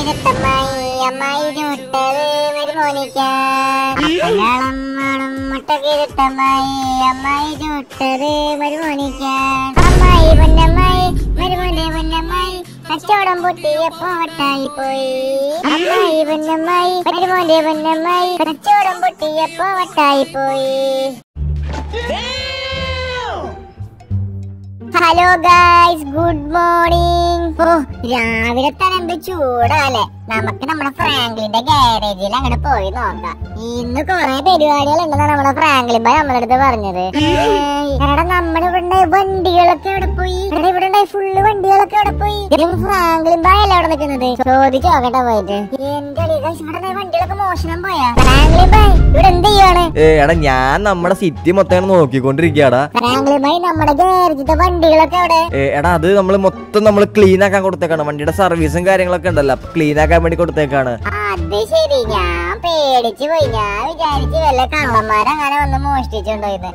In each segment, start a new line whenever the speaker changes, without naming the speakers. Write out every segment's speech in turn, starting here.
ചെയ്തിട്ടമ്മായി അമ്മായി ചുട്ടത് മരുമോനിക്കാൻ അപ്പനാളം മാണം മുട്ട ചെയ്തിട്ടമ്മായി അമ്മായി ചുട്ടത് മരുമോനിക്കാൻ അമ്മായി പൊന്നമ്മായി മരുമോന്റെ പൊന്നമ്മായി കച്ചവടം പൊട്ടിയപ്പോ വട്ടായി പോയി അമ്മായി പൊന്നമ്മായി മരുമോന്റെ പൊന്നമ്മായി കച്ചവടം പൊട്ടിയപ്പോ വട്ടായി പോയി hello guys good morning oh രാവിലെ തന്നെ എന്ത് ചൂടാല്ലേ നമുക്ക് നമ്മുടെ ഫ്രാങ്ക്ലിന്റെ ഗാരേജിൽ അങ്ങോട്ട് പോയി നോക്കാം ഇന്ന് കൊറേ പരിപാടികൾ ഉണ്ടെന്നാണ് നമ്മുടെ ഫ്രാങ്ക്ലിൻ ഭായി നമ്മുടെ അടുത്ത് പറഞ്ഞത് ഏയ്, എടാ നമ്മുടെ ഇവിടെ വണ്ടികളൊക്കെ എവിടെ പോയി എടാ ഇവിടെ ഉണ്ടായി ഫുള്ള് വണ്ടികളൊക്കെ എവിടെ പോയി ഇതിലും ഫ്രാങ്ക്ലിൻ ഭായി അല്ലേ അവിടെ നിൽക്കുന്നത് ചോദിച്ചു നോക്കട്ടെ പോയിട്ട് എന്റെ അടി guys, ഇവിടെ ഉണ്ടായ വണ്ടികളൊക്കെ മോഷണം പോയാ ഫ്രാങ്ക്ലിൻ ഭായി ഇവിടെ എന്ത് ചെയ്യാണ്
ഏ എടാ ഞാൻ നമ്മുടെ സിറ്റി മൊത്തം ഇങ്ങനെ നോക്കിക്കൊണ്ടിരിക്കടാ
ഫ്രാങ്ക്ലിൻ ഭായി നമ്മുടെ ഗാരേജിത്തെ വണ്ടികളൊക്കെ എവിടെ
ഏ, എടാ അത് നമ്മൾ മൊത്തം നമ്മൾ ക്ലീൻ ആക്കാൻ കൊടുത്തേക്കാണ് വണ്ടിയുടെ സർവീസും കാര്യങ്ങളൊക്കെ ഉണ്ടല്ലോ അപ്പൊ ക്ലീൻ ആക്കാൻ വേണ്ടി കൊടുത്തേക്കാണ്
അത് ശരി ഞാൻ പേടിച്ചു പോയി ഞാൻ വിചാരിച്ചു വല്ല കള്ളന്മാരങ്ങനെ വന്ന് മോഷ്ടിച്ചുണ്ടോയിന്ന്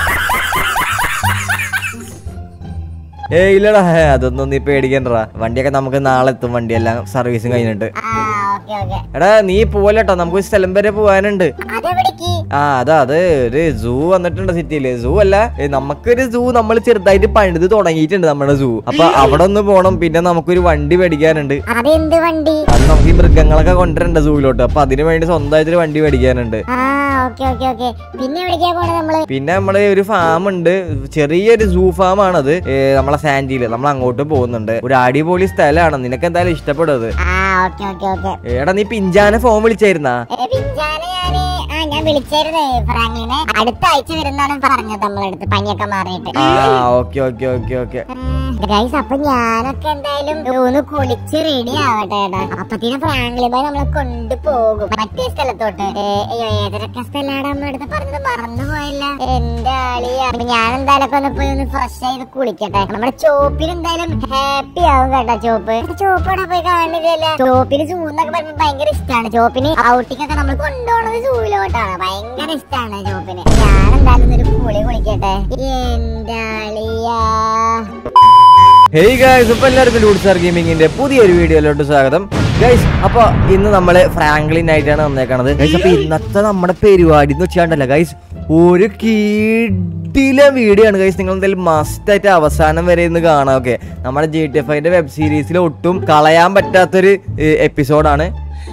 ഏ ഇല്ലടാ ഹേ, അതൊന്നും നീ പേടിക്കണ്ടടാ വണ്ടിയൊക്കെ നമുക്ക് നാളെ എത്തും വണ്ടിയെല്ലാം സർവീസും കഴിഞ്ഞിട്ട്
ആ ഓക്കെ ഓക്കെ
എടാ നീ പോവല്ലോ നമുക്ക് ഒരു സ്ഥലം വരെ പോവാനുണ്ട്
അതെവിടേക്ക്
ആ അതാ അത് ഒരു സൂ വന്നിട്ടുണ്ട് സിറ്റിയില് സൂ അല്ല ഏ, നമുക്കൊരു സൂ നമ്മൾ ചെറുതായിട്ട് പണിത് തുടങ്ങിയിട്ടുണ്ട് നമ്മുടെ സൂ അപ്പൊ അവിടെ ഒന്ന് പോണം പിന്നെ നമുക്കൊരു വണ്ടി മേടിക്കാനുണ്ട്
അതെന്ത് വണ്ടി
അത് നമുക്ക് ഈ മൃഗങ്ങളൊക്കെ കൊണ്ടുവരണ്ട സൂവിലോട്ട് അപ്പൊ അതിന് വേണ്ടി സ്വന്തമായിട്ടൊരു വണ്ടി മേടിക്കാനുണ്ട്
ആ ഓക്കെ ഓക്കെ ഓക്കെ പിന്നെ എവിടേക്കാ പോണത് നമ്മള്
പിന്നെ നമ്മള് ഒരു ഫാം ഉണ്ട് ചെറിയൊരു സൂ ഫാം ആണത് ഏ, നമ്മളെ സാൻഡിയില് നമ്മൾ അങ്ങോട്ട് പോകുന്നുണ്ട് ഒരു അടിപൊളി സ്ഥലമാണ് നിനക്ക് എന്തായാലും ഇഷ്ടപ്പെടും അത്
ആ ഓക്കെ ഓക്കെ ഓക്കെ
എടാ നീ പിഞ്ചാനെ ഫോൺ വിളിച്ചായിരുന്നാ
പിഞ്ചാനെ ഞാന് ആ ഞാൻ വിളിച്ചായിരുന്നേ ഫ്രാങ്കിനെ അടുത്ത ആഴ്ച വരുന്നാണ് പറഞ്ഞത് നമ്മളടുത്ത് പനിയൊക്കെ മാറിയിട്ട്
ആ okay okay okay okay
guys അപ്പൊ ഞാനൊക്കെ എന്തായാലും ഒന്ന് കുളിച്ച് റെഡി ആവട്ടെ ഏട്ടാ അപ്പത്തിന് ഫ്രാങ്ക്ലി ബായ് നമ്മളെ കൊണ്ടുപോകും മറ്റേ സ്ഥലത്തോട്ട് ഏ, അയ്യോ ഏതൊക്കെ സ്ഥലമാണ് നമ്മുടെ അടുത്ത് പറഞ്ഞത് മറന്നു പോയല്ല എന്റെ ആളിയ അപ്പൊ ഞാൻ എന്തായാലും ഒക്കെ ഒന്ന് പോയി ഒന്ന് ഫ്രഷ് ആയിട്ട് കുളിക്കട്ടെ നമ്മുടെ ചോപ്പിൽ എന്തായാലും ഹാപ്പി ആവും കേട്ടോ ചോപ്പ് ചോപ്പ് അവിടെ പോയി കാണുന്നില്ല ചോപ്പിന് സൂ എന്നൊക്കെ പറയുമ്പോൾ ഭയങ്കര ഇഷ്ടമാണ് ചോപ്പിന് ഔട്ടിംഗ് ഒക്കെ നമ്മൾ കൊണ്ടുപോകുന്നത് സൂവിലോട്ടാണ് ഭയങ്കര ഇഷ്ടമാണ് ചോപ്പിന് ഞാൻ എന്തായാലും ഒരു കുളി കുളിക്കട്ടെ എന്റെ ആളിയാ
ഹേയ് ഗൈസ് ഇപ്പൊ എല്ലാവർക്കും ലൂഡ്സാർ ഗെയിമിങ്ങിന്റെ പുതിയൊരു വീഡിയോയിലോട്ട് സ്വാഗതം ഗൈസ് അപ്പൊ ഇന്ന് നമ്മള് ഫ്രാങ്ക്ലിൻ ആയിട്ടാണ് വന്നേക്കണത് ഗൈസ് അപ്പൊ ഇന്നത്തെ നമ്മുടെ പരിപാടി എന്ന് വെച്ചാണ്ടല്ലോ ഗൈസ് ഒരു കീടില വീഡിയോ ആണ് ഗൈസ് നിങ്ങൾ എന്തായാലും മസ്റ്റ് ആയിട്ട് അവസാനം വരെ ഇന്ന് കാണാം ഓക്കെ നമ്മുടെ ജി ടി എഫ് ഐന്റെ വെബ് സീരീസിൽ ഒട്ടും കളയാൻ പറ്റാത്തൊരു എപ്പിസോഡാണ്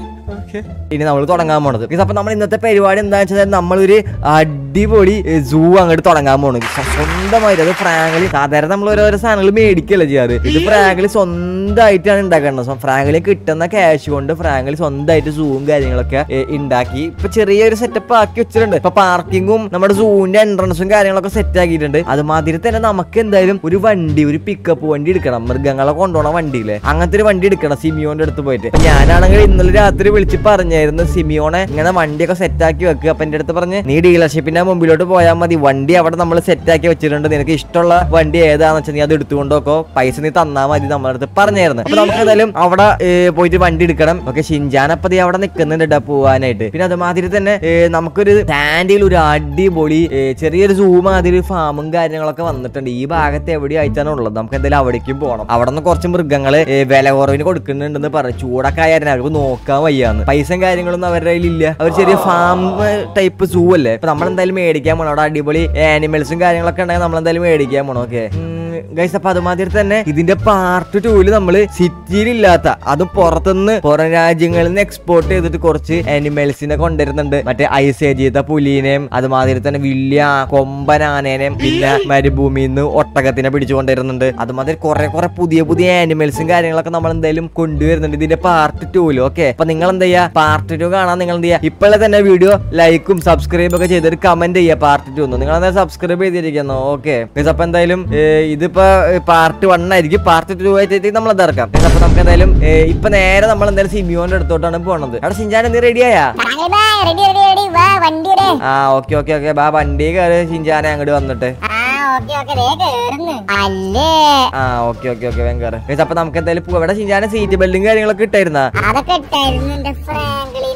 ഇനി നമ്മൾ തുടങ്ങാൻ പോണത് Guys, അപ്പൊ നമ്മൾ ഇന്നത്തെ പരിപാടി എന്താണെന്ന് വെച്ചാൽ നമ്മളൊരു അടിപൊളി സൂ അങ്ങോട്ട് തുടങ്ങാൻ പോണത് സ്വ- സ്വന്തമായിട്ട് അത് ഫ്രാങ്കിളി സാധാരണ നമ്മൾ ഓരോരോ സാധനങ്ങൾ മേടിക്കല്ല ചെയ്യാറ് ഇത് ഫ്രാങ്കിളി സ്വന്തമായിട്ടാണ് ഉണ്ടാക്കുന്നത് സോ ഫ്രാങ്കിളി കിട്ടുന്ന ക്യാഷ് കൊണ്ട് ഫ്രാങ്കിളി സ്വന്തമായിട്ട് സൂവും കാര്യങ്ങളൊക്കെ ഏ, ഉണ്ടാക്കി ഇപ്പൊ ചെറിയൊരു സെറ്റപ്പ് ആക്കി വെച്ചിട്ടുണ്ട് ഇപ്പൊ പാർക്കിങ്ങും നമ്മുടെ സൂവിന്റെ എൻട്രൻസും കാര്യങ്ങളൊക്കെ സെറ്റ് ആക്കിയിട്ടുണ്ട് അതുമാതിരി തന്നെ നമുക്ക് എന്തായാലും ഒരു വണ്ടി ഒരു പിക്കപ്പ് വണ്ടി എടുക്കണം മൃഗങ്ങളെ കൊണ്ടുപോകണ വണ്ടിയിലെ അങ്ങനത്തെ ഒരു വണ്ടി എടുക്കണം സിമിയോന്റെ അടുത്ത് പോയിട്ട് അപ്പൊ ഞാനാണെങ്കിൽ ഇന്നലെ രാത്രി വിളിച്ച് പറഞ്ഞായിരുന്നു സിമിയോനെ ഇങ്ങനെ വണ്ടിയൊക്കെ സെറ്റ് ആക്കി വെക്കുക അപ്പൊ എന്റെ അടുത്ത് പറഞ്ഞ് നീ ഡീലർഷിപ്പിന്റെ മുമ്പിലോട്ട് പോയാൽ മതി വണ്ടി അവിടെ നമ്മൾ സെറ്റ് ആക്കി വെച്ചിട്ടുണ്ട് നിനക്ക് ഇഷ്ടമുള്ള വണ്ടി ഏതാന്ന് വെച്ചാൽ നീ അത് എടുത്തുകൊണ്ടോക്കോ പൈസ നീ തന്നാ മതി നമ്മുടെ അടുത്ത് പറഞ്ഞായിരുന്നു അപ്പൊ നമുക്ക് എന്തായാലും അവിടെ ഏ, പോയിട്ട് വണ്ടി എടുക്കണം ഓക്കെ ഷിൻജാൻ അപ്പൊ ദേ അവിടെ നിൽക്കുന്നുണ്ട് ട്ടോ പോവാനായിട്ട് പിന്നെ അതുമാതിരി തന്നെ ഏ, നമുക്കൊരു സ്റ്റാൻഡിൽ ഒരു അടിപൊളി ഏ, ചെറിയൊരു സൂ മാതിരി ഫാമും കാര്യങ്ങളൊക്കെ വന്നിട്ടുണ്ട് ഈ ഭാഗത്ത് എവിടെയായിട്ടാണ് ഉള്ളത് നമുക്ക് എന്തായാലും അവിടേക്കും പോകണം അവിടെ നിന്ന് കുറച്ച് മൃഗങ്ങള് ഏ, വില കുറവിന് കൊടുക്കുന്നുണ്ടെന്ന് പറഞ്ഞു ചൂടൊക്കെ ആയിരുന്നു അവർക്ക് നോക്കാൻ വയ്യാന്ന് പൈസയും കാര്യങ്ങളൊന്നും അവരുടെ കയ്യിലില്ല അവർ ചെറിയ ഫാം ടൈപ്പ് സൂ അല്ലേ ഇപ്പൊ നമ്മൾ എന്തായാലും മേടിക്കാൻ പോണം അവിടെ അടിപൊളി ആനിമൽസും കാര്യങ്ങളൊക്കെ ഉണ്ടെങ്കിൽ നമ്മൾ എന്തായാലും മേടിക്കാൻ പോണം ഓക്കെ ഗൈസ് അപ്പൊ അതുമാതിരി തന്നെ ഇതിന്റെ പാർട്ട് ടൂല് നമ്മള് സിറ്റിയിലില്ലാത്ത അത് പുറത്തുനിന്ന് പുറം രാജ്യങ്ങളിൽ നിന്ന് എക്സ്പോർട്ട് ചെയ്തിട്ട് കുറച്ച് ആനിമൽസിനെ കൊണ്ടുവരുന്നുണ്ട് മറ്റേ ഐസ് ഏജ് ചെയ്ത പുലീനെയും അതുമാതിരി തന്നെ വലിയ കൊമ്പൻ ആനേനെയും പിന്നെ മരുഭൂമിയിൽ നിന്ന് ഒട്ടകത്തിനെ പിടിച്ചു കൊണ്ടുവരുന്നുണ്ട് അതുമാതിരി കുറെ കുറെ പുതിയ പുതിയ ആനിമൽസും കാര്യങ്ങളൊക്കെ നമ്മൾ എന്തായാലും കൊണ്ടുവരുന്നുണ്ട് ഇതിന്റെ പാർട്ട് ടൂല് ഓക്കെ അപ്പൊ നിങ്ങൾ എന്താ ചെയ്യാ പാർട്ട് ടു കാണാൻ നിങ്ങൾ എന്ത് ചെയ്യാ ഇപ്പോഴെ തന്നെ വീഡിയോ ലൈക്കും സബ്സ്ക്രൈബും ഒക്കെ ചെയ്തിട്ട് കമന്റ് ചെയ്യുക പാർട്ട് ടു ഒന്ന് നിങ്ങൾ എന്തായാലും സബ്സ്ക്രൈബ് ചെയ്തിരിക്കുന്നു ഓക്കെ അപ്പൊ എന്തായാലും ഏ, ഇതിപ്പോ പാർട്ട് വൺ ആയിരിക്കും പാർട്ട് ടു ആയിട്ട് നമ്മൾ അത് ഇറക്കാം Guys, അപ്പൊ നമുക്ക് എന്തായാലും ഏ, ഇപ്പൊ നേരെ നമ്മൾ എന്തായാലും സിമിയോന്റെ അടുത്തോട്ടാണ് പോണത് അവിടെ സിഞ്ചാൻ നീ റെഡിയായാ
ഫ്രാങ്ക്ലി ബായ് റെഡി റെഡി റെഡി വാ വണ്ടിയുടെ
ആ ഓക്കെ ഓക്കെ ഓക്കെ ബാ വണ്ടി കയറി സിഞ്ചാനെ അങ്ങോട്ട് വന്നിട്ട്
ആ ഓക്കെ ഓക്കെ ദേ കേറുന്നു അല്ലേ
ആ ഓക്കെ ഓക്കെ ഓക്കെ വേഗം അപ്പൊ നമുക്ക് എന്തായാലും പോവാം ഇവിടെ സിഞ്ചാനെ സീറ്റ് ബെൽറ്റും കാര്യങ്ങളൊക്കെ ഇട്ടായിരുന്നാ
അതൊക്കെ ഇട്ടായിരുന്നു എന്റെ ഫ്രാങ്ക്ലിനെ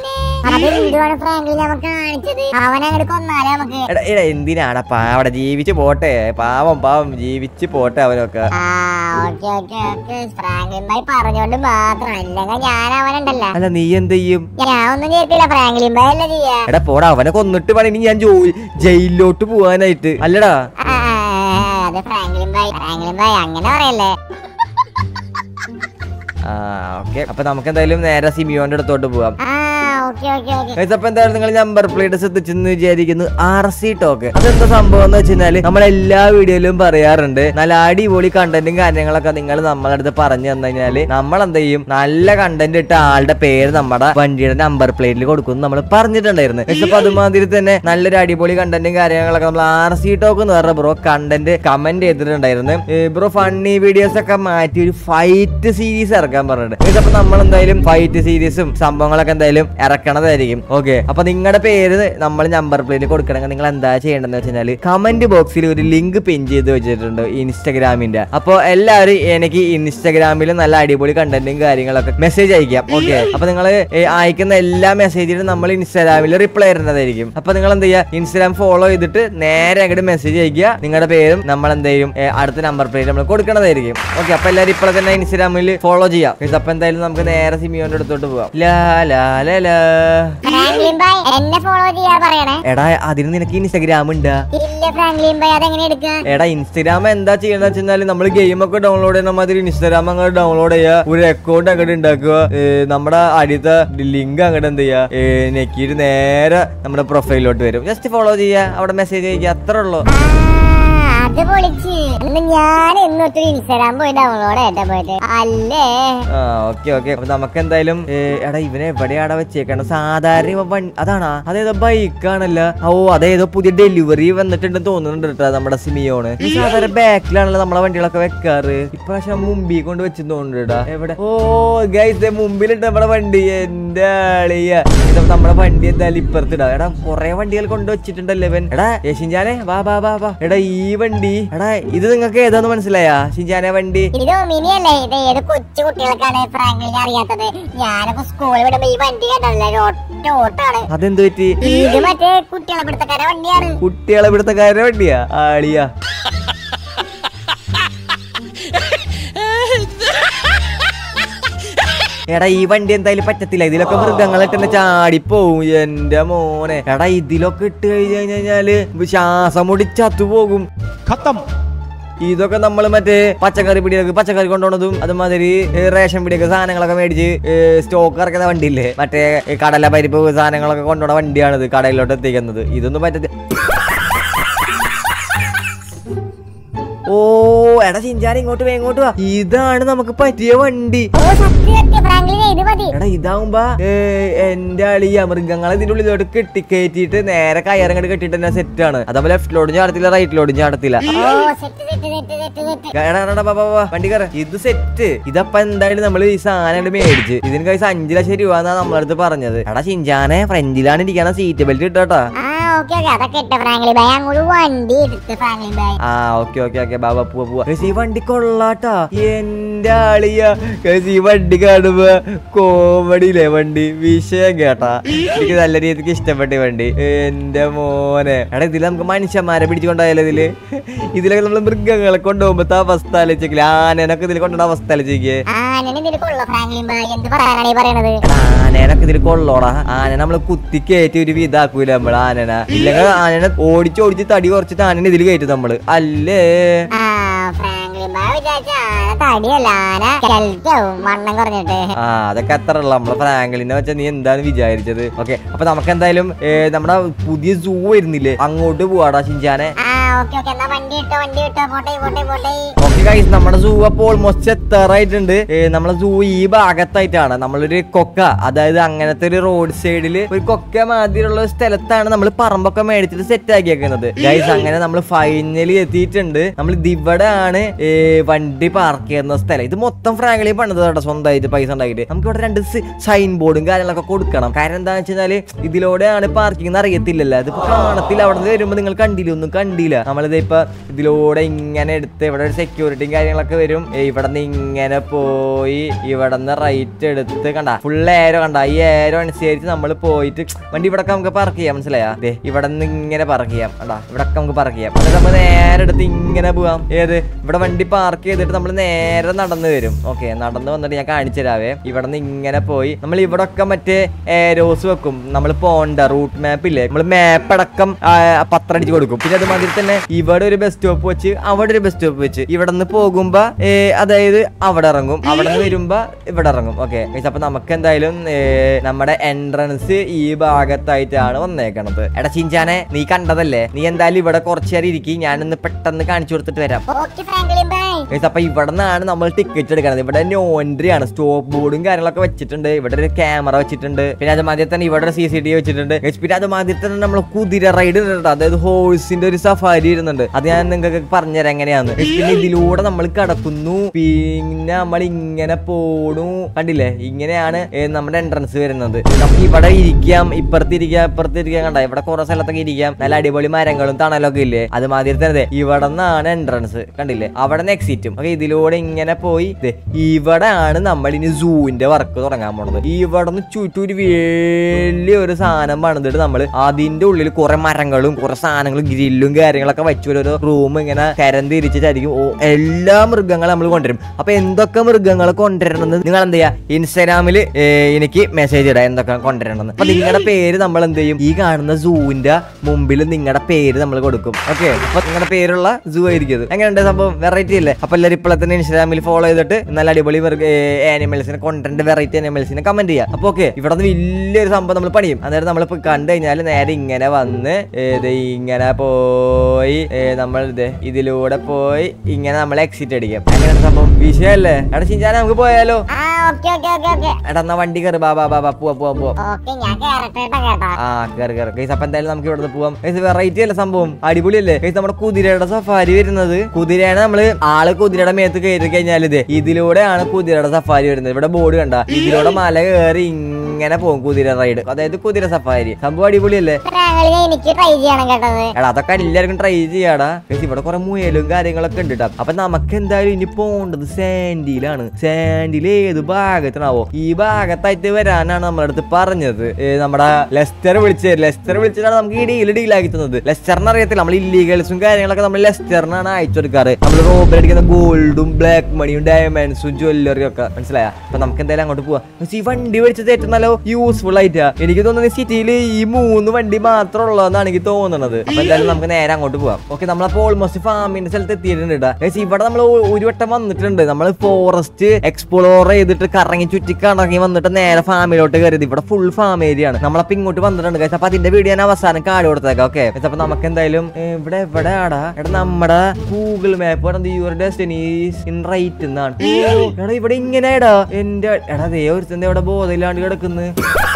അത് എന്തുവാണ് ഫ്രാങ്ക്ലിൻ നമുക്ക് കാണിച്ചത് അവനെ അങ്ങോട്ട് കൊന്നാലേ നമുക്ക്
എടാ എടാ എന്തിനാണ് പാവടെ ജീവിച്ച് പോട്ടെ പാവം പാവം ജീവിച്ച് പോട്ടെ അവനൊക്കെ
ആ ഓക്കെ ഓക്കെ ഓക്കെ ഫ്രാങ്ക്ലിൻ ഭായ് പറഞ്ഞോണ്ട് മാത്രം അല്ലെങ്കിൽ ഞാൻ അവനുണ്ടല്ല
അല്ല നീ എന്ത് ചെയ്യും
ഞാൻ ഒന്നും ചെയ്തിട്ടില്ല ഫ്രാങ്ക്ലിൻ ഭായ് അല്ല ചെയ്യാ
എടാ പോടാ അവനെ കൊന്നിട്ട് വേണം ഇനി ഞാൻ ജോലി ജയിലിലോട്ട് പോവാനായിട്ട് അല്ലടാ
ആ, അത് ഫ്രാങ്ക്ലിൻ ഭായ് ഫ്രാങ്ക്ലിൻ ഭായ് അങ്ങനെ പറയല്ലേ
ആ ഓക്കെ അപ്പൊ നമുക്ക് എന്തായാലും നേരെ സിമിയോന്റെ അടുത്തോട്ട് പോവാം
ആ ഓക്കെ ഓക്കെ ഓക്കെ
Guys, അപ്പൊ എന്തായാലും നിങ്ങൾ നമ്പർ പ്ലേറ്റ് ശ്രദ്ധിച്ചെന്ന് വിചാരിക്കുന്നു ആർ സി ടോക്ക് അതെന്താ സംഭവം എന്ന് വെച്ചാല് നമ്മൾ എല്ലാ വീഡിയോയിലും പറയാറുണ്ട് നല്ല അടിപൊളി കണ്ടന്റും കാര്യങ്ങളൊക്കെ നിങ്ങൾ നമ്മളെ അടുത്ത് പറഞ്ഞു തന്നു കഴിഞ്ഞാല് നമ്മൾ എന്ത് ചെയ്യും നല്ല കണ്ടന്റ് ഇട്ട ആളുടെ പേര് നമ്മുടെ വണ്ടിയുടെ നമ്പർ പ്ലേറ്റിൽ കൊടുക്കും നമ്മൾ പറഞ്ഞിട്ടുണ്ടായിരുന്നു പക്ഷെ അപ്പൊ അതുമാതിരി തന്നെ നല്ലൊരു അടിപൊളി കണ്ടന്റും കാര്യങ്ങളൊക്കെ നമ്മൾ ആർ സി ടോക്ക് എന്ന് പറഞ്ഞ ബ്രോ കണ്ടന്റ് കമന്റ് ചെയ്തിട്ടുണ്ടായിരുന്നു ബ്രോ ഫണ്ണി വീഡിയോസ് ഒക്കെ മാറ്റി ഒരു ഫൈറ്റ് സീരീസ് ഇറക്കാൻ പറഞ്ഞിട്ടുണ്ട് Guys, അപ്പൊ നമ്മൾ എന്തായാലും ഫൈറ്റ് സീരീസും സംഭവങ്ങളൊക്കെ എന്തായാലും ഇറക്കണതായിരിക്കും ഓക്കെ അപ്പൊ നിങ്ങളുടെ പേര് നമ്മൾ നമ്പർ പ്ലേറ്റ് കൊടുക്കണമെങ്കിൽ നിങ്ങൾ എന്താ ചെയ്യേണ്ടതെന്ന് വെച്ചാൽ കമന്റ് ബോക്സിൽ ഒരു ലിങ്ക് പിൻ ചെയ്ത് വെച്ചിട്ടുണ്ട് ഇൻസ്റ്റഗ്രാമിന്റെ അപ്പോൾ എല്ലാവരും എനിക്ക് ഇൻസ്റ്റഗ്രാമിൽ നല്ല അടിപൊളി കണ്ടന്റും കാര്യങ്ങളൊക്കെ മെസ്സേജ് അയക്കാം ഓക്കെ അപ്പൊ നിങ്ങൾ അയക്കുന്ന എല്ലാ മെസ്സേജിനും നമ്മൾ ഇൻസ്റ്റാഗ്രാമിൽ റിപ്ലൈ തരുന്നതായിരിക്കും അപ്പൊ നിങ്ങൾ എന്ത് ചെയ്യുക ഇൻസ്റ്റാഗ്രാം ഫോളോ ചെയ്തിട്ട് നേരെ അങ്ങോട്ട് മെസ്സേജ് അയക്കുക നിങ്ങളുടെ പേരും നമ്മൾ എന്ത് ചെയ്യും ഏ, അടുത്ത നമ്പർ പ്ലേറ്റ് നമ്മൾ കൊടുക്കണതായിരിക്കും ഓക്കെ അപ്പൊ എല്ലാവരും ഇപ്പോൾ തന്നെ ഇൻസ്റ്റാഗ്രാമിൽ ഫോളോ ചെയ്യാം Guys, അപ്പൊ എന്തായാലും നമുക്ക് നേരെ സിമിയോന്റെ അടുത്തോട്ട് പോവാം ലാ ലാ ലാ ലാ
ഫ്രാങ്ക്ലിൻ ഭായ് എന്നെ ഫോളോ ചെയ്യാ പറയണേ
എടാ അതിന് നിനക്ക് ഇൻസ്റ്റാഗ്രാം ഉണ്ടാ
ഇല്ല ഫ്രാങ്ക്ലിൻ ഭായ് അതെങ്ങനെ എടുക്കുക
എടാ ഇൻസ്റ്റാഗ്രാം എന്താ ചെയ്യണമെന്ന് വെച്ചാൽ നമ്മൾ ഗെയിം ഒക്കെ ഡൗൺലോഡ് ചെയ്യുന്ന മാതിരി ഇൻസ്റ്റാഗ്രാം അങ്ങോട്ട് ഡൗൺലോഡ് ചെയ്യുക ഒരു അക്കൗണ്ട് അങ്ങോട്ട് ഉണ്ടാക്കുക ഏ, നമ്മുടെ അടുത്ത ലിങ്ക് അങ്ങോട്ട് എന്ത് ചെയ്യുക നെക്കിയിട്ട് നേരെ നമ്മുടെ പ്രൊഫൈലിലോട്ട് വരും ജസ്റ്റ് ഫോളോ ചെയ്യുക അവിടെ മെസ്സേജ് അയക്കുക അത്രേ ഉള്ളൂ
ആ, അത് പൊളിച്ച് ഇന്ന് ഞാൻ ഇന്നൊത്തിരി ഇൻസ്റ്റാഗ്രാം പോയി ഡൗൺലോഡ് ചെയ്തിട്ട് പോയിട്ട് അല്ലേ
ആ ഓക്കെ ഓക്കെ അപ്പൊ നമുക്ക് എന്തായാലും ഏ, എടാ ഇവനെ എവിടെയാടാ വെച്ചേക്കണ സാധാരണ ഇവൻ വൺ- അതാണാ അതേതോ ബൈക്കാണല്ലോ ഓ അതേതോ പുതിയ ഡെലിവറി വന്നിട്ടുണ്ടെന്ന് തോന്നുന്നുണ്ട് കേട്ടോ നമ്മുടെ സിമിയോണ് ഈ സാധാരണ ബാക്കിലാണല്ലോ നമ്മളെ വണ്ടികളൊക്കെ വെക്കാറ് ഇപ്രാവശ്യം മുമ്പിൽ കൊണ്ട് വെച്ച് തോന്നുന്നുണ്ടാ എവിടെ ഓ ഗൈസ് മുമ്പിലുണ്ട് നമ്മുടെ വണ്ടി എന്റെ ആളിയ ഇത് നമ്മുടെ വണ്ടി എന്തായാലും ഇപ്പുറത്തിടാ എടാ കൊറേ വണ്ടികൾ കൊണ്ട് വെച്ചിട്ടുണ്ടല്ലോ ഇവൻ എടാ ഏ, ഷിൻജാനെ വാ വാ വാ വാ എടാ ഈ വണ്ടി എടാ ഇത് നിങ്ങൾക്ക് ഏതാന്ന് മനസ്സിലായാ ഷിൻജാനെ വണ്ടി
ഇത് മിനി അല്ലേ ഇത് ഏത് കൊച്ചു കുട്ടികൾക്കാണ് ഫ്രാങ്ക്ലിനെ അറിയാത്തത് ഞാനപ്പോ സ്കൂളിൽ വിടുമ്പോ ഈ വണ്ടി കണ്ടല്ലേ ഒരു ഒറ്റ ഓട്ടാണ്
അതെന്ത് പറ്റി
ഇത് മറ്റേ കുട്ടികളെ പിടുത്തക്കാരെ വണ്ടിയാണ്
കുട്ടികളെ ഇവിടുത്തെ കാര്യം വണ്ടിയാ ആളിയാ എടാ ഈ വണ്ടി എന്തായാലും പറ്റത്തില്ല ഇതിലൊക്കെ മൃഗങ്ങളിട്ട് തന്നെ ചാടിപ്പോവും എന്റെ മോനെ എടാ ഇതിലൊക്കെ ഇട്ട് കഴിഞ്ഞു കഴിഞ്ഞാല് ശ്വാസം മുടി ചത്തുപോകും
खत्म
ഇതൊക്കെ നമ്മൾ മറ്റേ പച്ചക്കറി പിടിയൊക്കെ പച്ചക്കറി കൊണ്ടുപോണതും അതുമാതിരി ഏ, റേഷൻ പിടിയൊക്കെ സാധനങ്ങളൊക്കെ മേടിച്ച് സ്റ്റോക്ക് ഇറക്കുന്ന വണ്ടിയില്ലേ മറ്റേ ഈ കടല പരിപ്പ് സാധനങ്ങളൊക്കെ കൊണ്ടുപോണ വണ്ടിയാണിത് കടയിലോട്ട് എത്തിക്കുന്നത് ഇതൊന്നും പറ്റത്തി ഓ എടാ ചിഞ്ചാൻ ഇങ്ങോട്ട് വേ ഇങ്ങോട്ട് വാ ഇതാണ് നമുക്ക് പറ്റിയ വണ്ടി
ഓ സത്യം സത്യം ഫ്രാങ്ക്ലിനെ ഇത് മതി
എടാ ഇതാവുമ്പോ ഏ, എന്റെ അളിയ മൃഗങ്ങളെ ഇതിന്റെ ഉള്ളിലോട്ട് കെട്ടി കയറ്റിയിട്ട് നേരെ കയറങ്ങോട്ട് കെട്ടിയിട്ട് തന്നെ സെറ്റ് ആണ് അതേപോലെ ലെഫ്റ്റിലോട്ടും ചാടത്തില്ല റൈറ്റിലോട്ടും ചാടത്തില്ല
oh set set set set set
എടാ, എടാ, എടാ, വാ, വാ, വാ, വണ്ടി കയറ ഇത് സെറ്റ് ഇതപ്പ എന്തായാലും നമ്മൾ ഈ സാധനം അങ്ങട് മേടിച്ച് ഇതിന് കഴിച്ച് അഞ്ചു ലക്ഷം രൂപ എന്നാ നമ്മളടുത്ത് പറഞ്ഞത് എടാ ചിഞ്ചാനെ ഫ്രണ്ടിലാണ് ഇരിക്കണ സീറ്റ് ബെൽറ്റ് ഇട്ടോട്ടാ
ആ ഓക്കെ ഓക്കെ അതൊക്കെ ഇട്ട ഫ്രാങ്ക്ലിൻ ഭായ് അങ്ങോട്ട് വണ്ടി എടുത്ത് ഫ്രാങ്ക്ലിൻ ഭായ്
ആ ഓക്കെ ഓക്കെ ഓക്കെ ബാബാ പോവാ പോവാ ഗയ്സ്, ഈ വണ്ടി കൊള്ളാട്ടാ എന്റെ ആളിയ ഗയ്സ്, ഈ വണ്ടി കാണുമ്പോ കോമഡിയില്ലേ വണ്ടി വിഷയം കേട്ടാ എനിക്ക് നല്ല രീതിക്ക് ഇഷ്ടപ്പെട്ട ഈ വണ്ടി എന്റെ മോനെ എടാ ഇതിൽ നമുക്ക് മനുഷ്യന്മാരെ പിടിച്ചുകൊണ്ടായാലോ ഇതില് ഇതിലൊക്കെ നമ്മൾ മൃഗങ്ങളെ കൊണ്ടുപോകുമ്പോ അവസ്ഥ ആലോചിക്കില്ല ആനേനൊക്കെ ഇതിൽ കൊണ്ടുപോകുന്ന അവസ്ഥ ആലോചിക്കേ
ആ ഞാൻ ഇതിൽ കൊള്ള ഫ്രാങ്ക്ലിൻ ഭായ് എന്ത് പറയാനാണ് ഈ പറയണത്
ആനേനൊക്കെ ഇതിൽ കൊള്ളോടാ ആനനെ നമ്മള് കുത്തി കയറ്റി ഒരു വിധാക്കൂല നമ്മള് ആനന ഇല്ലെങ്കിൽ ആനനെ ഓടിച്ച് ഓടിച്ച് തടി കുറച്ചിട്ട് ആനനെ ഇതിൽ കയറ്റും നമ്മള് അല്ലേ
ആ ഫ്രാങ്ക്ലിൻ ഭായ് വിചാരിച്ച ആന തടിയല്ല ആന കെൽറ്റാവും വണ്ണം കുറഞ്ഞിട്ട്
ആ അതൊക്കെ അത്ര ഉള്ള നമ്മളെ ഫ്രാങ്കലിനെ വെച്ചാൽ നീ എന്താണ് വിചാരിച്ചത് ഓക്കെ അപ്പൊ നമുക്ക് എന്തായാലും ഏ, നമ്മുടെ പുതിയ സൂ വരുന്നില്ലേ അങ്ങോട്ട് പോവാടാ ഷിൻചാനെ
ആ ഓക്കെ ഓക്കെ എന്നാ വണ്ടി ഇട്ടോ വണ്ടി ഇട്ടോ പോട്ടെ പോട്ടെ പോട്ടെ
ഓക്കെ ഗൈസ് നമ്മുടെ സൂ അപ്പോൾ ഓൾമോസ്റ്റ് എത്താറായിട്ടുണ്ട് ഏ, നമ്മളെ സൂ ഈ ഭാഗത്തായിട്ടാണ് നമ്മളൊരു കൊക്ക അതായത് അങ്ങനത്തെ ഒരു റോഡ് സൈഡിൽ ഒരു കൊക്ക മാതിരിയുള്ള ഒരു സ്ഥലത്താണ് നമ്മൾ പറമ്പൊക്കെ മേടിച്ചിട്ട് സെറ്റ് ആക്കിയേക്കുന്നത് ഗൈസ് അങ്ങനെ നമ്മൾ ഫൈനലി എത്തിയിട്ടുണ്ട് നമ്മൾ ഇത് ഇവിടെ ആണ് ഏ, വണ്ടി പാർക്ക് ചെയ്യുന്ന സ്ഥലം ഇത് മൊത്തം ഫ്രാങ്ക്ലി പണിത് കേട്ടോ സ്വന്തമായിട്ട് പൈസ ഉണ്ടാക്കിയിട്ട് നമുക്ക് ഇവിടെ രണ്ട് സൈൻ ബോർഡും കാര്യങ്ങളൊക്കെ കൊടുക്കണം കാരണം എന്താണെന്ന് വെച്ച് കഴിഞ്ഞാല് ഇതിലൂടെയാണ് പാർക്കിംഗ് എന്ന് അറിയത്തില്ലല്ലോ ഇതിപ്പോ കാണത്തില്ല അവിടെ നിന്ന് വരുമ്പോ നിങ്ങൾ കണ്ടില്ല ഒന്നും കണ്ടില്ല നമ്മളിത് ഇപ്പൊ ഇതിലൂടെ ഇങ്ങനെ എടുത്ത് ഇവിടെ ഒരു സെക്യൂരിറ്റിയും കാര്യങ്ങളൊക്കെ വരും ഏ, ഇവിടെ നിന്ന് ഇങ്ങനെ പോയി ഇവിടെ നിന്ന് റൈറ്റ് എടുത്ത് കണ്ട ഫുൾ ഏരോ കണ്ട ഈ ഏരോ അനുസരിച്ച് നമ്മൾ പോയിട്ട് വണ്ടി ഇവിടെ നമുക്ക് പാർക്ക് ചെയ്യാം മനസ്സിലായാ ദേ ഇവിടെ നിന്ന് ഇങ്ങനെ പാർക്ക് ചെയ്യാം കണ്ടാ ഇവിടെ നമുക്ക് പാർക്ക് ചെയ്യാം എന്നിട്ട് നമ്മൾ നേരെ എടുത്ത് ഇങ്ങനെ പോവാം ഏത് ഇവിടെ വണ്ടി പാർക്ക് ചെയ്തിട്ട് നമ്മൾ നേരെ നടന്നു വരും ഓക്കെ നടന്നു വന്നിട്ട് ഞാൻ കാണിച്ചു തരാവേ ഇവിടെ നിന്ന് ഇങ്ങനെ പോയി നമ്മൾ ഇവിടെ ഒക്കെ മറ്റേ ഏരോസ് വെക്കും നമ്മൾ പോണ്ട റൂട്ട് മാപ്പ് ഇല്ലേ നമ്മൾ മാപ്പ് അടക്കം ആ, പത്രടിച്ച് കൊടുക്കും പിന്നെ അതുമാതിരി തന്നെ ഇവിടെ ഒരു ബസ് സ്റ്റോപ്പ് വെച്ച് അവിടെ ഒരു ബസ് സ്റ്റോപ്പ് വെച്ച് ഇവിടെ നിന്ന് പോകുമ്പോ ഏ, അതായത് അവിടെ ഇറങ്ങും അവിടെ നിന്ന് വരുമ്പോ ഇവിടെ ഇറങ്ങും ഓക്കെ അപ്പൊ നമുക്ക് എന്തായാലും ഏ, നമ്മുടെ എൻട്രൻസ് ഈ ഭാഗത്തായിട്ടാണ് വന്നേക്കണത് എടാ ചിഞ്ചാനെ നീ കണ്ടതല്ലേ നീ എന്തായാലും ഇവിടെ കുറച്ചു നേരം ഇരിക്കും ഞാനൊന്ന് പെട്ടെന്ന് കാണിച്ചു കൊടുത്തിട്ട് വരാം
ഓക്കെ ഫ്രാങ്ക്ലിൻ ബൈ
Guys, അപ്പൊ ഇവിടെ നിന്നാണ് നമ്മൾ ടിക്കറ്റ് എടുക്കുന്നത് ഇവിടെ നോൻട്രി ആണ് സ്റ്റോപ്പ് ബോർഡും കാര്യങ്ങളൊക്കെ വെച്ചിട്ടുണ്ട് ഇവിടെ ഒരു ക്യാമറ വെച്ചിട്ടുണ്ട് പിന്നെ അതുമാതിരി തന്നെ ഇവിടെ ഒരു സി സി ടി വി വെച്ചിട്ടുണ്ട് Guys, പിന്നെ അതുമാതിരി തന്നെ നമ്മൾ കുതിര റൈഡ് ഉണ്ട് അതായത് ഹോഴ്സിന്റെ ഒരു സഫാരി ഇരുന്നുണ്ട് അത് ഞാൻ നിങ്ങൾക്ക് പറഞ്ഞുതരാം എങ്ങനെയാന്ന് Guys, പിന്നെ ഇതിലൂടെ നമ്മൾ കടക്കുന്നു പിന്നെ നമ്മൾ ഇങ്ങനെ പോണു കണ്ടില്ലേ ഇങ്ങനെയാണ് ഏ, നമ്മുടെ എൻട്രൻസ് വരുന്നത് നമുക്ക് ഇവിടെ ഇരിക്കാം ഇപ്പുറത്ത് ഇരിക്കാം ഇപ്പുറത്ത് ഇരിക്കാം കണ്ട ഇവിടെ കുറെ സ്ഥലത്തൊക്കെ ഇരിക്കാം നല്ല അടിപൊളി മരങ്ങളും തണലൊക്കെ ഇല്ലേ അതുമാതിരി തന്നെ ദേ ഇവിടെ നിന്നാണ് എൻട്രൻസ് കണ്ടില്ലേ അവിടെ നിന്ന് എക്സിറ്റും ഓക്കെ ഇതിലൂടെ ഇങ്ങനെ പോയി ദേ ഇവിടെ ആണ് നമ്മൾ ഇനി സൂവിന്റെ വർക്ക് തുടങ്ങാൻ പോണത് ഇവിടെ നിന്ന് ചുറ്റും ഒരു വലിയ ഒരു സാധനം പണിതിട്ട് നമ്മൾ അതിന്റെ ഉള്ളിൽ കുറെ മരങ്ങളും കുറെ സാധനങ്ങളും ഗ്രില്ലും കാര്യങ്ങളൊക്കെ വെച്ച് ഒരു റൂം ഇങ്ങനെ കരം തിരിച്ചിട്ടായിരിക്കും ഓ എല്ലാ മൃഗങ്ങളും നമ്മൾ കൊണ്ടുവരും അപ്പൊ എന്തൊക്കെ മൃഗങ്ങൾ കൊണ്ടുവരണമെന്ന് നിങ്ങൾ എന്ത് ചെയ്യാ ഇൻസ്റ്റാഗ്രാമിൽ എനിക്ക് മെസ്സേജ് ഇടാം എന്തൊക്കെ കൊണ്ടുവരണമെന്ന് അപ്പൊ നിങ്ങളുടെ പേര് നമ്മൾ എന്ത് ചെയ്യും ഈ കാണുന്ന സൂവിന്റെ മുമ്പിൽ നിങ്ങളുടെ പേര് നമ്മൾ കൊടുക്കും ഓക്കെ അപ്പൊ നിങ്ങളുടെ പേരുള്ള സൂ ആയിരിക്കും അത് എങ്ങനെയുണ്ട് സംഭവം വെറൈറ്റി അല്ലേ അപ്പൊ എല്ലാവരും ഇപ്പോൾ തന്നെ ഇൻസ്റ്റാഗ്രാമിൽ ഫോളോ ചെയ്തിട്ട് നല്ല അടിപൊളി ആനിമൽസിനെ കൊണ്ടുവരേണ്ട വെറൈറ്റി ആനിമൽസിനെ കമന്റ് ചെയ്യാം അപ്പൊ ഓക്കെ ഇവിടെ നിന്ന് വലിയൊരു സംഭവം നമ്മൾ പണിയും അന്നേരം നമ്മളിപ്പോ കണ്ടു കഴിഞ്ഞാൽ നേരെ ഇങ്ങനെ വന്ന് ഏ, ദേ ഇങ്ങനെ പോയി ഏ, നമ്മൾ ഇത് ഇതിലൂടെ പോയി ഇങ്ങനെ നമ്മൾ എക്സിറ്റ് അടിക്കാം എങ്ങനെയാണ് സംഭവം വിഷയല്ലേ എടാ ചിഞ്ചാന നമുക്ക് പോയാലോ
ആ ഓക്കെ ഓക്കെ ഓക്കെ ഓക്കെ
എടാ എന്നാ വണ്ടി കയറി ബാ ബാ ബാ ബാ പോവാ പോവാ പോവാ
ഓക്കെ ഞാൻ കേറട്ടെ കേട്ടോ കേട്ടോ
ആ കയറി കയറി ഗൈസ് അപ്പൊ എന്തായാലും നമുക്ക് ഇവിടുന്ന് പോവാം ഗൈസ് വെറൈറ്റി അല്ലേ സംഭവം അടിപൊളിയല്ലേ ഗൈസ് നമ്മുടെ കുതിരയുടെ സഫാരി വരുന്നത് കുതിരയാണ് നമ്മള് ആള് കുതിരയുടെ മേത്ത് കയറി കഴിഞ്ഞാൽ ഇത് ഇതിലൂടെയാണ് കുതിരയുടെ സഫാരി വരുന്നത് ഇവിടെ ബോർഡ് കണ്ട ഇതിലൂടെ മല കയറി ഇങ്ങനെ പോകും കുതിര റൈഡ് അതായത് കുതിര സഫാരി സംഭവം അടിപൊളിയല്ലേ
ഫ്രാങ്ക്ലിൻ എനിക്ക് ട്രൈ ചെയ്യണം കേട്ടത്
എടാ അതൊക്കെ എല്ലാവർക്കും ട്രൈ ചെയ്യാടാ ഗൈസ് ഇവിടെ കുറെ മുയലും കാര്യങ്ങളൊക്കെ ഉണ്ട് ട്ടോ അപ്പൊ നമുക്ക് എന്തായാലും ഇനി പോണ്ടത് സാൻഡിയിലാണ് സാൻഡിൽ ഏത് ഭാഗത്തിനാവോ ഈ ഭാഗത്തായിട്ട് വരാനാണ് നമ്മുടെ അടുത്ത് പറഞ്ഞത് ഏ, നമ്മുടെ ലെസ്റ്റർ വിളിച്ചത് ലെസ്റ്റർ വിളിച്ചിട്ടാണ് നമുക്ക് ഈ ഡീൽ ഡീലാക്കി തന്നത് ലെസ്റ്ററിന് അറിയത്തില്ല നമ്മൾ ഇല്ലീഗൽസും കാര്യങ്ങളൊക്കെ നമ്മൾ ലെസ്റ്ററിനാണ് അയച്ചു കൊടുക്കാറ് നമ്മൾ റോബർ അടിക്കുന്ന ഗോൾഡും ബ്ലാക്ക് മണിയും ഡയമണ്ട്സും ജ്വല്ലറിയും ഒക്കെ മനസ്സിലായ അപ്പൊ നമുക്ക് എന്തായാലും അങ്ങോട്ട് പോവാം പക്ഷേ ഈ വണ്ടി മേടിച്ചത് ഏറ്റവും നല്ല യൂസ്ഫുൾ ആയിട്ടാ എനിക്ക് തോന്നുന്നത് സിറ്റിയിൽ ഈ മൂന്ന് വണ്ടി മാത്രം ഉള്ളതെന്നാണ് എനിക്ക് തോന്നുന്നത് അപ്പൊ എന്തായാലും നമുക്ക് നേരെ അങ്ങോട്ട് പോവാം ഓക്കെ നമ്മളപ്പോ ഓൾമോസ്റ്റ് ഫാമിന്റെ സ്ഥലത്ത് എത്തിയിട്ടുണ്ട് ട്ടാ. Guys, ഇവിടെ നമ്മൾ ഒരു വട്ടം വന്നിട്ടുണ്ട് നമ്മൾ ഫോറസ്റ്റ് എക്സ്പ്ലോർ ചെയ്തിട്ട് കറങ്ങി ചുറ്റി കറങ്ങി വന്നിട്ട് നേരെ ഫാമിലോട്ട് കയറിയത് ഇവിടെ ഫുൾ ഫാം ഏരിയ ആണ് നമ്മളപ്പോ ഇങ്ങോട്ട് വന്നിട്ടുണ്ട് guys. അപ്പൊ അതിന്റെ വീഡിയോ ഞാൻ അവസാനം കാട് കൊടുത്തേക്കാം ഓക്കെ അപ്പൊ നമുക്ക് എന്തായാലും ഏ, ഇവിടെ എവിടെ ആടാ എടാ നമ്മുടെ ഗൂഗിൾ മാപ്പ് പറഞ്ഞത് യുവർ ഡെസ്റ്റിനീസ് ഇൻ റൈറ്റ് എന്നാണ് ഓ, എടാ ഇവിടെ ഇങ്ങനെയാടാ എന്റെ എടാ ദേ ഒരുത്തന്റെ ഇവിടെ ബോധമില്ലാണ്ട് കിടക്കുന്നു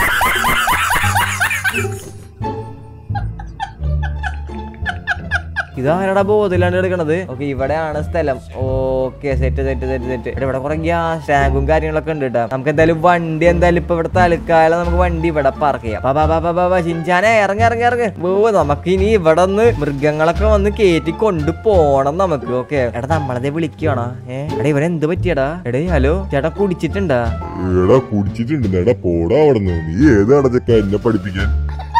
ഇതാരടാ ബോധമില്ലാണ്ട് എടുക്കണത് ഓക്കെ ഇവിടെയാണ് സ്ഥലം okay set set set set ഇവിടെ കുറെ ഗ്യാസ് ടാങ്കും കാര്യങ്ങളൊക്കെ ഉണ്ട് കേട്ടോ നമുക്ക് എന്തായാലും വണ്ടി എന്തായാലും ഇപ്പൊ ഇവിടെ തൽക്കാലം നമുക്ക് വണ്ടി ഇവിടെ പാർക്ക് ചെയ്യാം ബാ, ബാ, ബാ, ബാ, ബാ, ബാ, ചിഞ്ചാനെ ഇറങ്ങി ഇറങ്ങി ഇറങ്ങി ഓ നമുക്ക് ഇനി ഇവിടെ നിന്ന് മൃഗങ്ങളൊക്കെ വന്ന് കയറ്റി കൊണ്ടു പോണം നമുക്ക് ഓക്കെ എടാ നമ്മളതേ വിളിക്കണോ ഏ എടാ ഇവൻ എന്ത് പറ്റിയടാ എടേ ഹലോ ചേട്ടാ കുടിച്ചിട്ടുണ്ടാ
എടാ കുടിച്ചിട്ടുണ്ട് എടാ പോടാ അവിടുന്ന് നീ ഏതാണ് ചെക്ക എന്നെ പഠിപ്പിക്കാൻ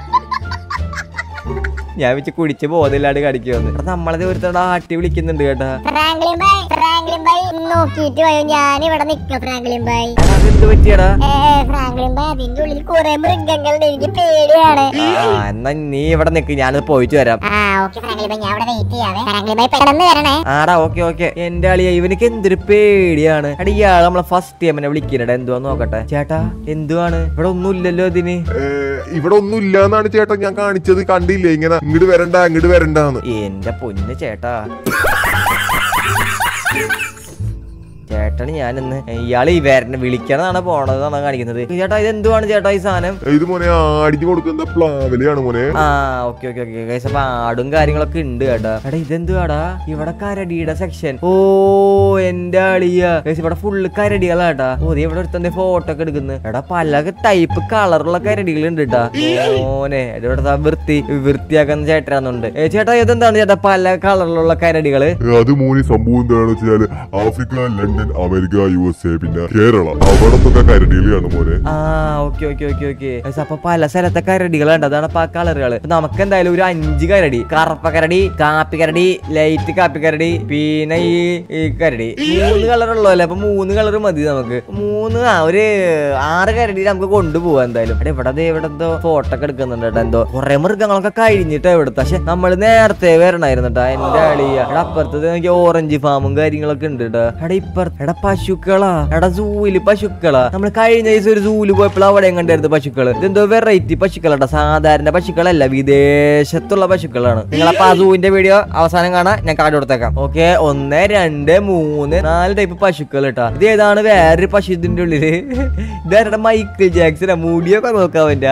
ഞാൻ വെച്ച് കുടിച്ച് ബോധമില്ലാണ്ട് കടിക്കുമെന്ന് എടാ നമ്മളതേ ഒരുത്തടാ ആട്ടി വിളിക്കുന്നുണ്ട് കേട്ടാ
ഫ്രാങ്ക്ലിൻ ബൈ ഫ്രാങ്ക്ലിൻ ബൈ നോക്കിയിട്ട് പോയോ ഞാൻ ഇവിടെ നിക്കാം ഫ്രാങ്ക്ലിൻ ബൈ
എടാ അതെന്ത് പറ്റിയടാ
ഏ ഫ്രാങ്ക്ലിൻ ബൈ അതിന്റെ ഉള്ളിൽ കുറെ മൃഗങ്ങളുണ്ട് എനിക്ക് പേടിയാണ്
ആ എന്നാ നീ ഇവിടെ നിക്ക് ഞാനത് പോയിട്ട് വരാം
ആ ഓക്കെ ഫ്രാങ്ക്ലിൻ ബൈ ഞാൻ ഇവിടെ വെയിറ്റ് ചെയ്യാവേ ഫ്രാങ്ക്ലിൻ ബൈ പെട്ടെന്ന് വരണേ
ആടാ ഓക്കെ ഓക്കെ എന്റെ അളിയ ഇവനിക്ക് എന്തൊരു പേടിയാണ് അടി ഇയാൾ നമ്മളെ ഫസ്റ്റ് ടൈം എന്നെ വിളിക്കുന്നുണ്ട് എന്തുവാന്ന് നോക്കട്ടെ ചേട്ടാ എന്തുവാണ് ഇവിടെ ഒന്നും ഇല്ലല്ലോ ഇതിന്
ഏ, ഇവിടെ ഒന്നും ഇല്ലാന്നാണ് ചേട്ടാ ഞാൻ കാണിച്ചത് കണ്ടില്ലേ ഇങ്ങനെ ഇങ്ങോട്ട് വരണ്ട അങ്ങോട്ട് വരണ്ടാന്ന്
എന്റെ പൊന്ന് ചേട്ടാ ചേട്ടന് ഞാൻ ഇന്ന് ഇയാൾ ഈ വരണ വിളിക്കണതാണ് പോണതാണ് കാണിക്കുന്നത് ചേട്ടാ ഇത് എന്തുവാണ് ചേട്ടാ ഈ സാധനം
ഇത് മോനെ ആടിക്ക് കൊടുക്കുന്ന പ്ലാവിലെയാണ് മോനെ
ആ ഓക്കെ ഓക്കെ ഓക്കെ ഗൈസ് അപ്പൊ ആടും കാര്യങ്ങളൊക്കെ ഉണ്ട് കേട്ടാ എടാ ഇതെന്തുവാടാ ഇവിടെ കരടിയുടെ സെക്ഷൻ ഓ എന്റെ അളിയ ഗൈസ് ഇവിടെ ഫുള്ള് കരടികളാട്ടാ ഓ ദേ ഇവിടെ ഒരുത്തന്റെ ഫോട്ടോ ഒക്കെ എടുക്കുന്നത് എടാ പല ടൈപ്പ് കളറുള്ള കരടികൾ ഉണ്ട് കേട്ടാ ഓനെ ഇവിടെ ദാ വൃത്തി വൃത്തിയാക്കുന്ന ചേട്ടനാന്നുണ്ട് ഏ ചേട്ടാ ഇതെന്താണ് ചേട്ടാ പല കളറിലുള്ള കരടികള്
അത് മോനെ സംഭവം എന്താണെന്ന് വെച്ചാല് Africa London America U S A പിന്നെ കേരള അവിടത്തൊക്കെ കരടിയിലാണ് മോനെ
ആ ഓക്കെ ഓക്കെ ഓക്കെ ഓക്കെ അപ്പൊ പല സ്ഥലത്തെ കരടികളുണ്ട് അതാണ് അപ്പൊ ആ കളറുകള് നമുക്ക് എന്തായാലും ഒരു അഞ്ച് കരടി കറുപ്പ കരടി കാപ്പി കരടി ലൈറ്റ് കാപ്പി കരടി പിന്നെ ഈ ഈ കരടി മൂന്ന് കളർ ഉള്ളതല്ലേ അപ്പൊ മൂന്ന് കളർ മതി നമുക്ക് മൂന്ന് ആ ഒരു ആറ് കരടി നമുക്ക് കൊണ്ടുപോവാം എന്തായാലും എടാ ഇവിടെ ദേ ഇവിടെ എന്തോ ഫോട്ടോ ഒക്കെ എടുക്കുന്നുണ്ട് കേട്ടോ എന്തോ കുറെ മൃഗങ്ങളൊക്കെ കഴിഞ്ഞിട്ടാ ഇവിടുത്തെ പക്ഷെ നമ്മൾ നേരത്തെ വരണമായിരുന്നു കേട്ടോ എന്റെ അളിയ എടാ അപ്പുറത്ത് എനിക്ക് ഓറഞ്ച് ഫാമും കാര്യങ്ങളൊക്കെ ഉണ്ട് കേട്ടോ എടാ ഇപ്പുറത്ത് എടാ പശുക്കളാ എടാ സൂയില് പശുക്കളാ നമ്മൾ കഴിഞ്ഞ ദിവസം ഒരു സൂല് പോയപ്പോൾ അവിടെയും കണ്ടായിരുന്നു പശുക്കള് ഇതെന്തോ വെറൈറ്റി പശുക്കളാട്ടോ സാധാരണ പശുക്കളല്ല വിദേശത്തുള്ള പശുക്കളാണ് നിങ്ങൾ അപ്പൊ ആ സൂവിന്റെ വീഡിയോ അവസാനം കാണാൻ ഞാൻ കാർഡ് കൊടുത്തേക്കാം ഓക്കെ ഒന്ന് രണ്ട് മൂന്ന് നാല് ടൈപ്പ് പശുക്കൾ കേട്ടോ ഇത് ഏതാണ് വേറൊരു പശു ഇതിന്റെ ഉള്ളില് ഇതാരുടെ മൈക്കിൾ ജാക്സനാ മുടിയൊക്കെ നോക്കാൻ പറ്റാ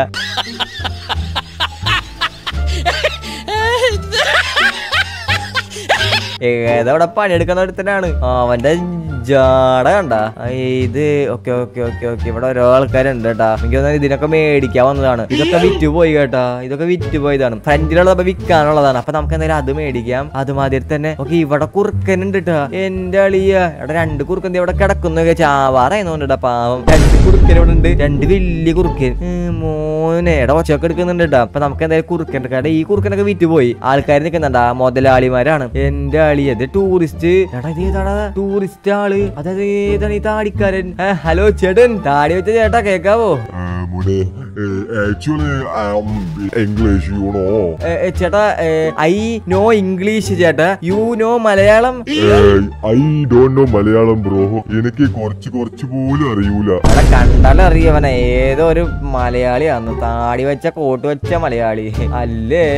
ഏതവിടെ പണിയെടുക്കുന്ന ഒരുത്തനാണ് അവന്റെ ജാട കണ്ട ഇത് ഓക്കെ ഓക്കെ ഓക്കെ ഓക്കെ ഇവിടെ ഓരോ ആൾക്കാരുണ്ട് കേട്ടാ എനിക്ക് തോന്നുന്നു ഇതിനൊക്കെ മേടിക്കാൻ വന്നതാണ് ഇതൊക്കെ വിറ്റ് പോയി കേട്ടാ ഇതൊക്കെ വിറ്റ് പോയതാണ് ഫ്രണ്ടിലുള്ളത് അപ്പൊ വിൽക്കാനുള്ളതാണ് അപ്പൊ നമുക്ക് എന്തായാലും അത് മേടിക്കാം അത് മാതിരി തന്നെ ഓക്കെ ഇവിടെ കുറുക്കൻ ഉണ്ട് കേട്ടാ എന്റെ അളിയ ഇവിടെ രണ്ട് കുറുക്കൻ ദേ ഇവിടെ കിടക്കുന്നു ചാവാറായിരുന്നോണ്ടാ പാവം രണ്ട് കുറുക്കൻ ഇവിടെ ഉണ്ട് രണ്ട് വലിയ കുറുക്കൻ ഉം, മോനെ എടാ ഒച്ചയൊക്കെ എടുക്കുന്നുണ്ട് കേട്ടോ അപ്പൊ നമുക്ക് എന്തായാലും കുറുക്കൻ എടുക്കാം ഈ കുറുക്കനൊക്കെ വിറ്റ് പോയി ആൾക്കാർ നിൽക്കുന്നുണ്ടാ മുതലാളിമാരാണ് എന്റെ അളി അത് ടൂറിസ്റ്റ് എടാ ഇത് ഏതാടാ ടൂറിസ്റ്റ് ആള് അതായത് ഏതാണ് ഈ താടിക്കാരൻ ഏ, ഹലോ ചേട്ടൻ താടി വെച്ച ചേട്ടാ കേക്കാവോ
മോനെ ആക്ച്വലി ഇംഗ്ലീഷ് യു നോ
ഏ, ഏ, ചേട്ടാ ഐ നോ ഇംഗ്ലീഷ് ചേട്ടാ you know Malayalam
I don't know Malayalam bro എനിക്ക് കുറച്ച് കുറച്ച് പോലും അറിയൂല
എടാ കണ്ടാലറിയവനെ ഏതോ ഒരു മലയാളിയാന്ന് താടി വെച്ച കോട്ട് വെച്ച മലയാളി അല്ലേ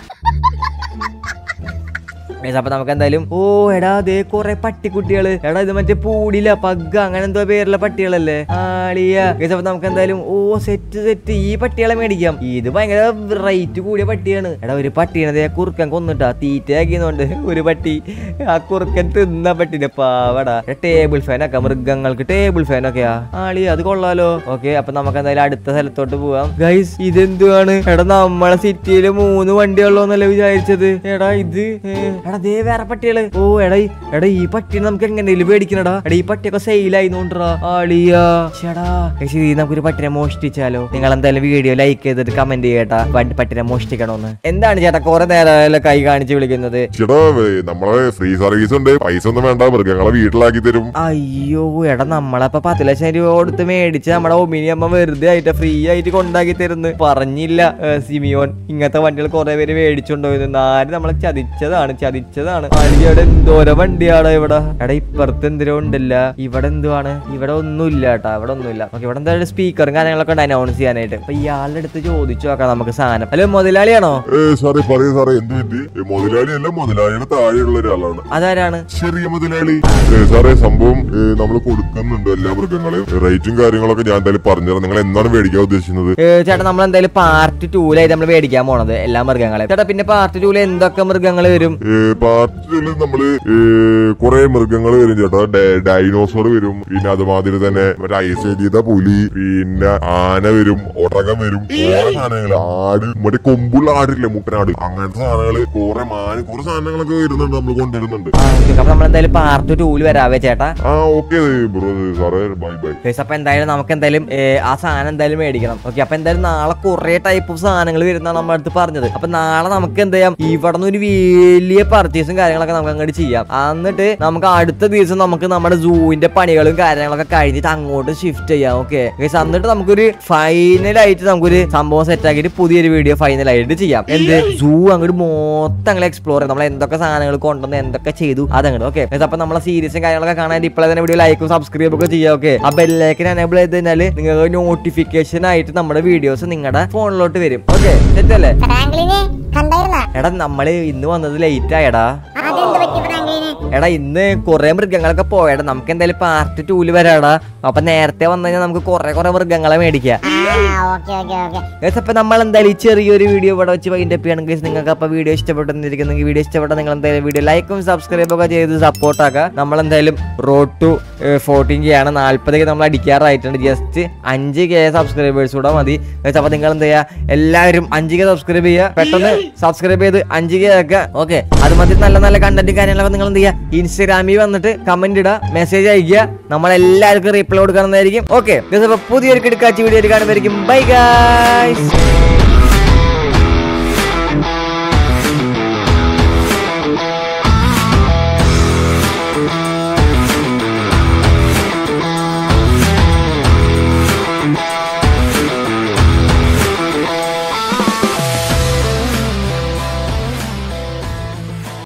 Guys, അപ്പൊ നമുക്ക് എന്തായാലും ഓ എടാ ദേ കൊറേ പട്ടിക്കുട്ടികള് എടാ ഇത് മറ്റേ പൂടില പഗ്ഗ അങ്ങനെ എന്തോ പേരുള്ള പട്ടികളല്ലേ ആളിയ Guys, അപ്പൊ നമുക്ക് എന്തായാലും ഓ സെറ്റ് സെറ്റ് ഈ പട്ടികളെ മേടിക്കാം ഇത് ഭയങ്കര റേറ്റ് കൂടിയ പട്ടിയാണ് എടാ ഒരു പട്ടീനെ ദേ കുറുക്കൻ കൊന്നിട്ടാ തീറ്റയാക്കിയതുകൊണ്ട് ഒരു പട്ടി ആ കുറുക്കൻ തിന്ന പട്ടിനെ പാവടാ ടേബിൾ ഫാൻ ഒക്കെ മൃഗങ്ങൾക്ക് ടേബിൾ ഫാൻ ഒക്കെയാ ആളി അത് കൊള്ളാലോ ഓക്കെ അപ്പൊ നമുക്ക് എന്തായാലും അടുത്ത സ്ഥലത്തോട്ട് പോവാം ഗൈസ് ഇതെന്തുവാണ് എടാ നമ്മളെ സിറ്റിയില് മൂന്ന് വണ്ടിയുള്ളൂന്നല്ലേ വിചാരിച്ചത് എടാ ഇത് ഏ, എടാ ദേ വേറെ പട്ടികള് ഓ എടാ ഈ- എടാ ഈ പട്ടിനെ നമുക്ക് എങ്ങനെയും മേടിക്കണടാ എടാ ഈ പട്ടിയൊക്കെ സെയിലായിന്നോണ്ടാ ആളിയാ ചേടാ ഗൈസ് ഇത് നമുക്കൊരു പട്ടിനെ മോഷ്ടിച്ചാലോ നിങ്ങൾ എന്തായാലും വീഡിയോ ലൈക്ക് ചെയ്തിട്ട് കമന്റ് ചെയ്യട്ടാ പ- പട്ടിനെ മോഷ്ടിക്കണോന്ന് എന്താണ് ചേട്ടാ കുറെ നേരം കൈ കാണിച്ച് വിളിക്കുന്നത്
ചേട്ടാ ഏ, നമ്മളെ ഫ്രീ സർവീസ് ഉണ്ട് പൈസ ഒന്നും വേണ്ട മൃഗങ്ങളെ വീട്ടിലാക്കി തരും
അയ്യോ എടാ നമ്മളപ്പ പത്ത് ലക്ഷം രൂപ കൊടുത്ത് മേടിച്ച് നമ്മുടെ ഒമിനി അമ്മ വെറുതെ ആയിട്ട് ഫ്രീ ആയിട്ട് കൊണ്ടാക്കി തരുന്നു പറഞ്ഞില്ല ഏ, സിമിയോൻ ഇങ്ങനത്തെ വണ്ടികൾ കുറെ പേര് മേടിച്ചുകൊണ്ടുപോയിരുന്നു ആര് നമ്മളെ ചതിച്ചതാണ് ചതിച്ചതാണ് അടിയുടെ എന്തോരം വണ്ടിയാടാ ഇവിടെ എടാ ഇപ്പുറത്ത് എന്തിനോ ഉണ്ടല്ല ഇവിടെ എന്തുവാണ് ഇവിടെ ഒന്നുമില്ല കേട്ടാ ഇവിടെ ഒന്നുമില്ല ഓക്കെ ഇവിടെ എന്തായാലും സ്പീക്കറും കാര്യങ്ങളൊക്കെ ഉണ്ട് അനൗൺസ് ചെയ്യാനായിട്ട് അപ്പൊ ഇയാളുടെ അടുത്ത് ചോദിച്ചു നോക്കാം നമുക്ക് സാധനം ഹലോ മുതലാളിയാണോ
ഏ സാറേ പറയൂ സാറേ എന്ത് പറ്റി ഏ, മുതലാളി അല്ല മുതലാളിയുടെ താഴെയുള്ള ഒരാളാണ്
അതാരാണ്
ചെറിയ മുതലാളി ഏ, സാറേ സംഭവം നമ്മൾ കൊടുക്കുന്നുണ്ട് എല്ലാ മൃഗങ്ങളെയും റേറ്റും കാര്യങ്ങളൊക്കെ ഞാൻ എന്തായാലും പറഞ്ഞുതരാം നിങ്ങൾ എന്താണ് മേടിക്കാൻ ഉദ്ദേശിക്കുന്നത്
ഏ, ചേട്ടാ നമ്മൾ എന്തായാലും പാർട്ട് ടൂലായിട്ട് നമ്മൾ മേടിക്കാൻ പോണത് എല്ലാ മൃഗങ്ങളെ ചേട്ടാ പിന്നെ പാർട്ട് ടൂല് എന്തൊക്കെ മൃഗങ്ങൾ വരും
പാർട്ടിയിൽ നമ്മള് കുറെ മൃഗങ്ങൾ വരും ചേട്ടാ ഡൈനോസർ വരും പിന്നെ അതുമാതിരി തന്നെ മറ്റേ ഐസ് ചെയ്ത പുലി പിന്നെ ആന വരും ഒട്ടകം വരും കുറെ സാധനങ്ങൾ ആട് മറ്റേ കൊമ്പുള്ള ആടില്ലേ മുട്ടനാട് അങ്ങനത്തെ സാധനങ്ങള് കുറെ മാന് കുറെ സാധനങ്ങളൊക്കെ വരുന്നുണ്ട് നമ്മൾ കൊണ്ടുവരുന്നുണ്ട്
ആ, okay. അപ്പൊ നമ്മൾ എന്തായാലും പാർട്ട് ടൂല് വരാവേ ചേട്ടാ
ആ ഓക്കെ ബ്രോ സാറേ ബൈ ബൈ
ഗൈസ് അപ്പൊ എന്തായാലും നമുക്ക് എന്തായാലും ഏ, ആ സാധനം എന്തായാലും മേടിക്കണം ഓക്കെ അപ്പൊ എന്തായാലും നാളെ കുറെ ടൈപ്പ് ഓഫ് സാധനങ്ങൾ വരുന്നതാണ് നമ്മുടെ അടുത്ത് പറഞ്ഞത് അപ്പൊ നാളെ നമുക്ക് എന്ത് ചെയ്യാം ഇവിടെ നിന്ന് ഒരു വലിയ പർച്ചേസും കാര്യങ്ങളൊക്കെ നമുക്ക് അങ്ങോട്ട് ചെയ്യാം എന്നിട്ട് നമുക്ക് അടുത്ത ദിവസം നമുക്ക് നമ്മുടെ സൂവിന്റെ പണികളും കാര്യങ്ങളൊക്കെ കഴിഞ്ഞിട്ട് അങ്ങോട്ട് ഷിഫ്റ്റ് ചെയ്യാം ഓക്കെ ഗൈസ് എന്നിട്ട് നമുക്കൊരു ഫൈനലായിട്ട് നമുക്കൊരു സംഭവം സെറ്റ് ആക്കിയിട്ട് പുതിയൊരു വീഡിയോ ഫൈനലായിട്ട് ചെയ്യാം എന്ത് സൂ അങ്ങോട്ട് മൊത്തം അങ്ങനെ എക്സ്പ്ലോർ ചെയ്യാം നമ്മൾ എന്തൊക്കെ സാധനങ്ങൾ കൊണ്ടുവന്ന് എന്തൊക്കെ ചെയ്തു അതങ്ങോട്ട് ഓക്കെ അപ്പൊ നമ്മളെ സീരീസും കാര്യങ്ങളൊക്കെ കാണാൻ ഇപ്പോഴെ തന്നെ വീഡിയോ ലൈക്കും സബ്സ്ക്രൈബ് ഒക്കെ ചെയ്യാം ഓക്കെ ആ ബെല്ലൈക്കൻ എനേബിൾ ചെയ്ത് കഴിഞ്ഞാൽ നിങ്ങൾക്ക് നോട്ടിഫിക്കേഷൻ ആയിട്ട് നമ്മുടെ വീഡിയോസ് നിങ്ങളുടെ ഫോണിലോട്ട് വരും ഓക്കെ സെറ്റല്ലേ
ഫ്രാങ്ക്ലിനെ കണ്ടായിരുന്ന
എടാ നമ്മള് ഇന്ന് വന്നത് ലേറ്റ് ആയടാ
അതെന്ത് പറ്റി ഫ്രാങ്ക്ലിന്
എടാ ഇന്ന് കുറെ മൃഗങ്ങളൊക്കെ പോയടാ നമുക്ക് എന്തായാലും പാർട്ട് ടൂല് വരാടാ അപ്പൊ നേരത്തെ വന്നു കഴിഞ്ഞാൽ നമുക്ക് കുറെ കുറെ മൃഗങ്ങളെ മേടിക്കാം
ആ ഓക്കെ ഓക്കെ ഓക്കെ
ഗൈസ് അപ്പൊ നമ്മൾ എന്തായാലും ഈ ചെറിയൊരു വീഡിയോ ഇവിടെ വെച്ച് വൈൻഡപ്പ് ചെയ്യണം ഗൈസ് നിങ്ങൾക്ക് അപ്പൊ വീഡിയോ ഇഷ്ടപ്പെട്ടെന്നിരിക്കുന്നെങ്കിൽ വീഡിയോ ഇഷ്ടപ്പെട്ട നിങ്ങൾ എന്തായാലും വീഡിയോ ലൈക്കും സബ്സ്ക്രൈബും ഒക്കെ ചെയ്ത് സപ്പോർട്ട് ആക്കുക നമ്മൾ എന്തായാലും റോഡ് ടു ഫോർട്ടീൻ കെ ആണ് നാല്പത് നമ്മൾ അടിക്കാറായിട്ടുണ്ട് ജസ്റ്റ് അഞ്ച് കെ സബ്സ്ക്രൈബേഴ്സ് കൂടെ മതി ഗൈസ് അപ്പൊ നിങ്ങൾ എന്താ ചെയ്യുക എല്ലാവരും അഞ്ച് കെ സബ്സ്ക്രൈബ് ചെയ്യുക പെട്ടെന്ന് സബ്സ്ക്രൈബ് ചെയ്ത് അഞ്ച് കെ ആക്കുക ഓക്കെ അത് മതി നല്ല നല്ല കണ്ടന്റ് കാര്യങ്ങളൊക്കെ നിങ്ങൾ എന്ത് ചെയ്യുക ഇൻസ്റ്റാഗ്രാമിൽ വന്നിട്ട് കമന്റ് ഇടുക മെസ്സേജ് അയക്കുക നമ്മൾ എല്ലാവർക്കും റീപ്ലൈ കൊടുക്കുന്നതായിരിക്കും ഓക്കെ അപ്പൊ പുതിയൊരു കിടക്കാച്ചി വീഡിയോ കാണുമായിരിക്കും ബൈ ഗൈസ്